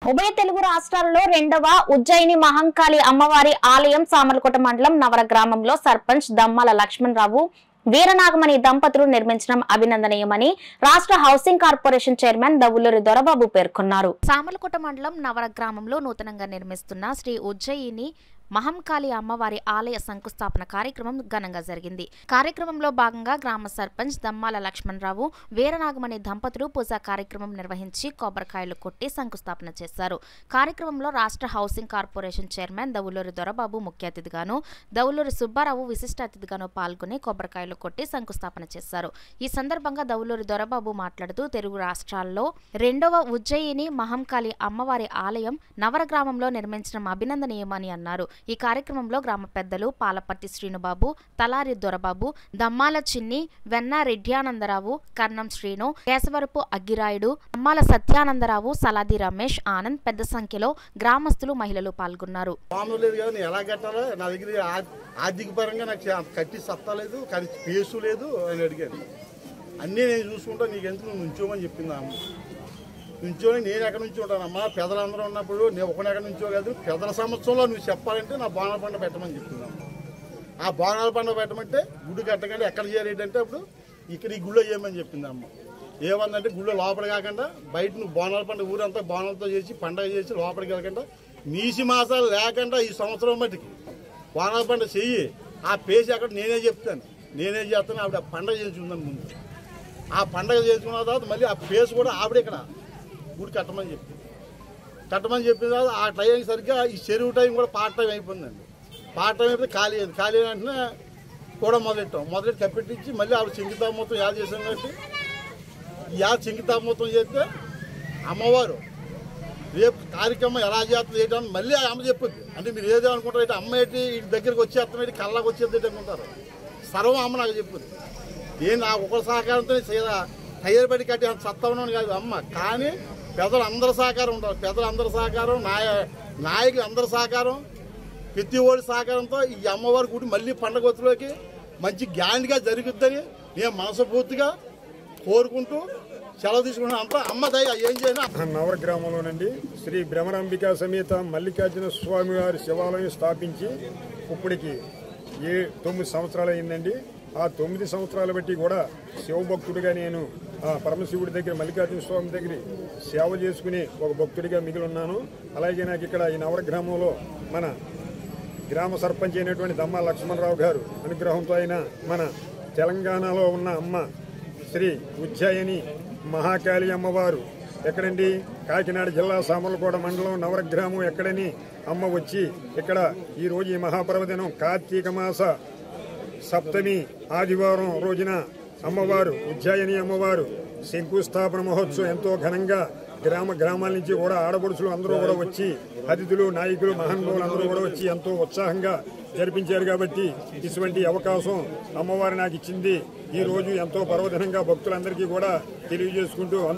ఉభయ తెలుగు రాష్ట్రాల్లో రెండవ ఉజ్జయిని మహంకాళి అమ్మవారి ఆలయం సామర్లకోట మండలం నవర గ్రామంలో సర్పంచ్ దమ్మాల లక్ష్మణరావు వీరనాగమణి దంపతులు నిర్మించడం అభినందనీయమని రాష్ట్ర housing corporation chairman Davuluri Dorababu పేర్కొన్నారు సామర్లకోట మండలం నవర గ్రామంలో నూతనంగా నిర్మిస్తున్న శ్రీ ఉజ్జయిని మహంకాళి అమ్మవారి ఆలయ శంకుస్థాపన కార్యక్రమం ఘనంగా జరిగింది కార్యక్రమంలో భాగంగా గ్రామ సర్పంచ్ దమ్మాల లక్ష్మణరావు వీరనాగమణి దంపతులు పూజా కార్యక్రమం నిర్వహించి కొబ్బరికాయలు కొట్టి శంకుస్థాపన చేశారు కార్యక్రమంలో రాష్ట్ర housing corporation chairman Davuluri Dorababu ముఖ్య అతిథిగాను దవులూరి సుబ్బారావు విశిష్ట అతిథిగాను పాల్గొని కొబ్బరికాయలు కొట్టి శంకుస్థాపన చేశారు ఈ సందర్భంగా దవులూరి దొరబాబు మాట్లాడుతూ తెలుగు రాష్ట్రాల్లో రెండవ ఉజ్జయిని మహంకాళి అమ్మవారి ఆలయం నవర గ్రామంలో నిర్మించడం అభినందనీయమని అన్నారు ఈ కార్యక్రమంలో గ్రామ పెద్దలు పాలపర్తి శ్రీనుబాబు తలారి దొరబాబు దమ్మాల చిన్ని వెన్న రెడ్యానందరావు కర్ణం శ్రీను కేశవరపు అగ్గిరాయుడు దమ్మాల సత్యానందరావు సలాది రమేష్ ఆనంద్ పెద్ద సంఖ్యలో గ్రామస్తులు మహిళలు పాల్గొన్నారు మామూలు లేదు కదా నేను ఎలా కట్టాలో నా దగ్గర ఆ- ఆర్థిక పరంగా నాకు చే- కట్టి సత్తా లేదు కానీ స్పేసు లేదు అని అడిగాను అన్నీ నేను చూసుకుంటా నీకు ఎందుకు నువ్వు నుంచోమని చెప్పింది ఆ అమ్మ నుంచోని నేను ఎక్కడి నుంచి ఉంటానమ్మా పెదలందరూ ఉన్నప్పుడు నేను ఒకటి ఎక్కడి నుంచో కాదు పెదల సంవత్సరంలో నువ్వు చెప్పాలంటే నా బోనాల పండుగ పెట్టమని చెప్పింది అమ్మ ఆ బోనాల పండుగ పెట్టమంటే గుడి కట్టకండి ఎక్కడ చేరేటంటే అప్పుడు ఇక్కడ ఈ గుళ్ళో చేయమని చెప్పింది అమ్మ ఏమందంటే గుళ్ళో లోపల కాకుండా బయట నువ్వు బోనాల పండుగ ఊరంతా బోనాలతో చేసి పండగ చేసి లోపలికి వెళ్ళకుండా నీసి మాసాలు లేకుండా ఈ సంవత్సరం మట్టికి బోనాల పండుగ చెయ్యి ఆ పేసి అక్కడ నేనే చెప్తాను నేనే చేస్తాను ఆవిడ ఆ పండగ చేసుకుందాను ముందు ఆ పండగ చేసుకున్న తర్వాత మళ్ళీ ఆ పేస్ కూడా ఆవిడ ఇక్కడ గుడి కట్టమని చెప్పి కట్టమని చెప్పిన తర్వాత ఆ టైం సరిగ్గా ఈ చెరువు టైం కూడా పార్ట్ టైం అయిపోయిందండి పార్ట్ టైం అయిపోతే ఖాళీ అయింది ఖాళీ అయిన వెంటనే కూడా మొదలెట్టాం మొదలెట్టి కప్పెట్టించి మళ్ళీ ఆవిడ చింగితాప మొత్తం యాద చేసాం కాబట్టి ఈ యాద చింగితాప మొత్తం చేస్తే అమ్మవారు రేపు కార్యక్రమం ఎలా చేస్తుంది ఏంటని మళ్ళీ ఆ అమ్మ చెప్పుద్ది అంటే మీరు ఏదో అనుకుంటారు ఏంటి అమ్మ ఏంటి ఈ దగ్గరికి వచ్చేస్తాం ఏంటి కళ్ళకి వచ్చేది ఏంటి అనుకుంటారు సర్వం అమ్మ నాకు చెప్పుద్ది నేను నాకు ఒకరి సహకారంతో టైర్ పడి కట్టి అంత సత్తా ఉన్నాను కాదు అమ్మ కానీ పెద్దలు అందరి సహకారం ఉంటారు పెద్దలు అందరి సహకారం నాయ నాయకులు అందరి సహకారం ప్రతి ఓడి సహకారంతో ఈ అమ్మవారి గుడి మళ్ళీ పండగ ఒత్తులోకి మంచి గ్యాండ్గా జరుగుద్దని నేను మనస్ఫూర్తిగా కోరుకుంటూ సెలవు తీసుకున్నాను అంతా అమ్మ దయ ఏం చేయను నవర గ్రామంలోనండి శ్రీ భ్రమరాంబిక సమేత మల్లికార్జున స్వామి వారి శివాలయం స్థాపించి ఇప్పటికి ఏ తొమ్మిది సంవత్సరాలు అయిందండి ఆ తొమ్మిది సంవత్సరాలు బట్టి కూడా శివభక్తుడిగా నేను ఆ పరమశివుడి దగ్గర మల్లికార్జున స్వామి దగ్గర సేవ చేసుకుని ఒక భక్తుడిగా మిగిలి ఉన్నాను అలాగే నాకు ఇక్కడ ఈ నవర గ్రామంలో మన గ్రామ సర్పంచ్ అయినటువంటి దమ్మా లక్ష్మణరావు గారు అనుగ్రహంతో అయిన మన తెలంగాణలో ఉన్న అమ్మ శ్రీ ఉజ్జయిని మహాకాళి అమ్మవారు ఎక్కడండి కాకినాడ జిల్లా సామర్లకోట మండలం నవరగ్రామం ఎక్కడని అమ్మ వచ్చి ఇక్కడ ఈ రోజు ఈ మహాపర్వదినం కార్తీక మాస సప్తమి ఆదివారం రోజున అమ్మవారు ఉజ్జయిని అమ్మవారు శంకుస్థాపన మహోత్సవం ఎంతో ఘనంగా గ్రామ గ్రామాల నుంచి కూడా ఆడపడుచులు అందరూ కూడా వచ్చి అతిథులు నాయకులు మహానుభావులు అందరూ కూడా వచ్చి ఎంతో ఉత్సాహంగా జరిపించారు కాబట్టి ఇటువంటి అవకాశం అమ్మవారు నాకు ఇచ్చింది ఈ రోజు ఎంతో పర్వదినంగా భక్తులందరికీ కూడా తెలియజేసుకుంటూ